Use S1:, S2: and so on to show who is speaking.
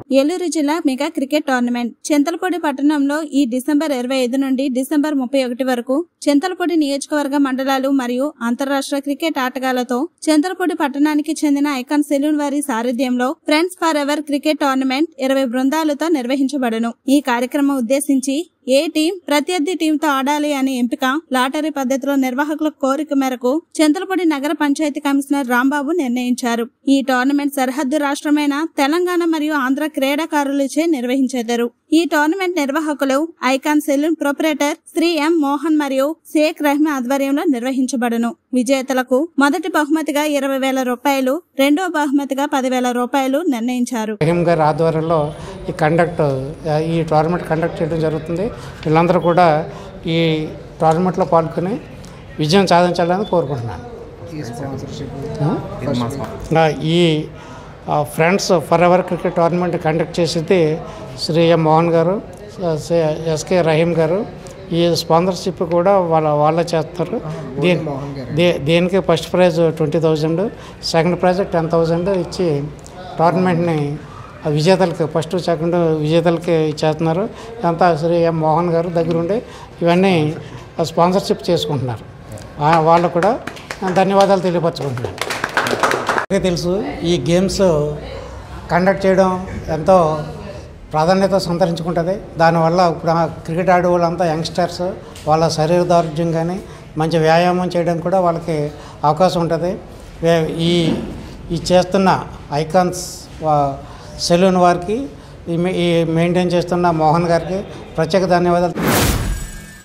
S1: ఏలూరు జిల్లా mega cricket tournament Chintalapudi పట్టణంలో ఈ డిసెంబర్ ఇరవై ఐదు నుండి డిసెంబర్ ముప్పై ఒకటి వరకు చింతలపూడి నియోజకవర్గ మండలాలు మరియు అంతరాష్ట్ర క్రికెట్ ఆటగాళ్లతో చింతలపూడి పట్టణానికి చెందిన ఐకాన్ సెలూన్ వారి సారథ్యంలో friends forever cricket tournament ఇరవై బృందాలతో నిర్వహించబడును ఈ కార్యక్రమం ఉద్దేశించి ఏ టీం ప్రత్యర్థి టీంతో ఆడాలి అనే ఎంపిక లాటరీ పద్ధతిలో నిర్వాహకుల కోరిక మేరకు చింతలపూడి నగర పంచాయతీ కమిషనర్ రాంబాబు నిర్ణయించారు ఈ టోర్నమెంట్ సరిహద్దు రాష్ట్రమైన తెలంగాణ మరియు ఆంధ్ర క్రీడాకారులచే నిర్వహించేదారు ఈ టోర్నమెంట్ నిర్వాహకులు Icon salon proprietor Shri M Mohan మరియు షేక్ రహ్మ ఆధ్వర్యంలో నిర్వహించబడును విజేతలకు మొదటి బహుమతిగా ఇరవై వేల రూపాయలు రెండో బహుమతిగా పదివేల రూపాయలు నిర్ణయించారు
S2: రహీం గారి ఆధ్వర్యంలో ఈ కండక్ట్ ఈ టోర్నమెంట్ కండక్ట్ చేయడం జరుగుతుంది వీళ్ళందరూ కూడా ఈ టోర్నమెంట్లో పాల్గొని విజయం సాధించాలని కోరుకుంటున్నాను ఆ, ఈ ఆ, friends forever cricket tournament conduct చేసేది శ్రీ ఎం మోహన్ గారు శ్రీ ఎస్కే రహీం గారు ఈ స్పాన్సర్షిప్ కూడా వాళ్ళ వాళ్ళే చేస్తారు దీని దే- దీనికి first prize twenty thousand second prize ten thousand ఇచ్చి టోర్నమెంట్ని ఆ విజేతలకి ఫస్ట్ సెకండ్ విజేతలకి చేస్తున్నారు అంతా శ్రీ ఎం మోహన్ గారు దగ్గరుండి ఇవన్నీ స్పాన్సర్షిప్ చేసుకుంటున్నారు ఆ- వాళ్ళు కూడా ధన్యవాదాలు తెలియపరచుకుంటున్నాను అందరికీ తెలుసు ఈ గేమ్స్ కండక్ట్ చేయడం ఎంతో ప్రాధాన్యత సంతరించుకుంటుంది దానివల్ల ఇప్పుడు ఆ క్రికెట్ ఆడే వాళ్ళంతా యంగ్స్టర్స్ వాళ్ళ శరీర దారుఢ్యం కానీ మంచి వ్యాయామం చేయడం కూడా వాళ్ళకి అవకాశం ఉంటుంది వే- ఈ ఈ చేస్తున్న ఐకాన్స్ సెలూన్ వారికి ఈ మె- ఈ మెయింటైన్ చేస్తున్న మోహన్ గారికి ప్రత్యేక ధన్యవాదాలు